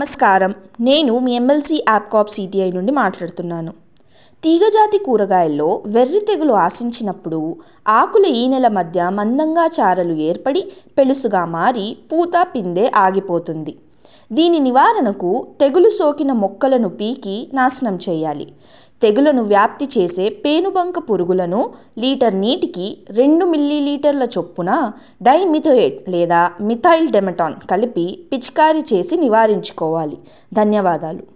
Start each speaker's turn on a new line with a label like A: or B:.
A: నమస్కారం నేను మీ MLC యాప్కాప్ CTI నుండి మాట్లాడుతున్నాను తీగజాతి కూరగాయల్లో వెర్రి తెగులు ఆశించినప్పుడు ఆకుల ఈనెల మధ్య మందంగా చారలు ఏర్పడి పెళుసుగా మారి పూత పిందె ఆగిపోతుంది దీని నివారణకు తెగులు సోకిన మొక్కలను పీకి నాశనం చేయాలి తెగులను వ్యాప్తి చేసే పేనుబంక పురుగులను లీటర్ నీటికి రెండు మిల్లీలీటర్ల చొప్పున డైమిథోయేట్ లేదా మిథైల్ డెమటాన్ కలిపి పిచికారీ చేసి నివారించుకోవాలి ధన్యవాదాలు